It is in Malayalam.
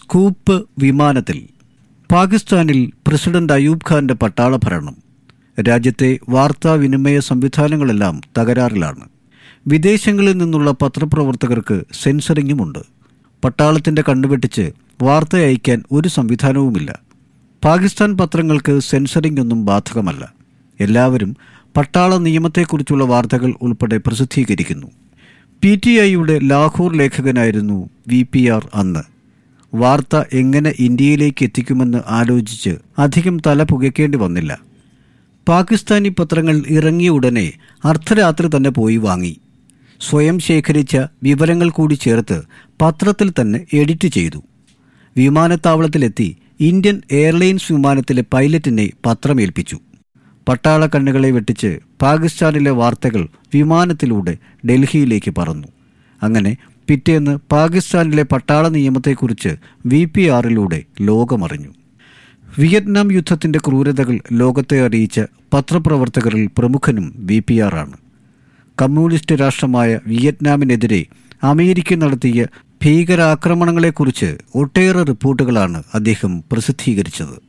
സ്കൂപ്പ് വിമാനത്തിൽ പാകിസ്ഥാനിൽ പ്രസിഡന്റ് അയൂബ് ഖാന്റെ പട്ടാള ഭരണം രാജ്യത്തെ വാർത്താവിനിമയ സംവിധാനങ്ങളെല്ലാം തകരാറിലാണ് വിദേശങ്ങളിൽ നിന്നുള്ള പത്രപ്രവർത്തകർക്ക് സെൻസറിങ്ങുമുണ്ട് പട്ടാളത്തിന്റെ കണ്ണുവെട്ടിച്ച് വാർത്ത അയക്കാൻ ഒരു സംവിധാനവുമില്ല പാകിസ്ഥാൻ പത്രങ്ങൾക്ക് സെൻസറിംഗ് ഒന്നും ബാധകമല്ല എല്ലാവരും പട്ടാള നിയമത്തെക്കുറിച്ചുള്ള വാർത്തകൾ ഉൾപ്പെടെ പ്രസിദ്ധീകരിക്കുന്നു പി ടി ഐയുടെ ലാഹോർ ലേഖകനായിരുന്നു വി പി ആർ അന്ന് വാർത്ത എങ്ങനെ ഇന്ത്യയിലേക്ക് എത്തിക്കുമെന്ന് ആലോചിച്ച് അധികം തല പുകയ്ക്കേണ്ടി വന്നില്ല പാകിസ്ഥാനി പത്രങ്ങൾ ഇറങ്ങിയ ഉടനെ അർദ്ധരാത്രി തന്നെ പോയി വാങ്ങി സ്വയം ശേഖരിച്ച വിവരങ്ങൾ കൂടി ചേർത്ത് പത്രത്തിൽ തന്നെ എഡിറ്റ് ചെയ്തു വിമാനത്താവളത്തിലെത്തി ഇന്ത്യൻ എയർലൈൻസ് വിമാനത്തിലെ പൈലറ്റിനെ പത്രമേൽപ്പിച്ചു പട്ടാള കണ്ണുകളെ വെട്ടിച്ച് പാകിസ്ഥാനിലെ വാർത്തകൾ വിമാനത്തിലൂടെ ഡൽഹിയിലേക്ക് പറന്നു അങ്ങനെ പിറ്റേന്ന് പാകിസ്ഥാനിലെ പട്ടാള നിയമത്തെക്കുറിച്ച് വി പി ആറിലൂടെ ലോകമറിഞ്ഞു വിയറ്റ്നാം യുദ്ധത്തിന്റെ ക്രൂരതകൾ ലോകത്തെ അറിയിച്ച പത്രപ്രവർത്തകരിൽ പ്രമുഖനും വി പി ആറാണ് കമ്മ്യൂണിസ്റ്റ് രാഷ്ട്രമായ വിയറ്റ്നാമിനെതിരെ അമേരിക്ക നടത്തിയ ഭീകരാക്രമണങ്ങളെക്കുറിച്ച് ഒട്ടേറെ റിപ്പോർട്ടുകളാണ് അദ്ദേഹം പ്രസിദ്ധീകരിച്ചത്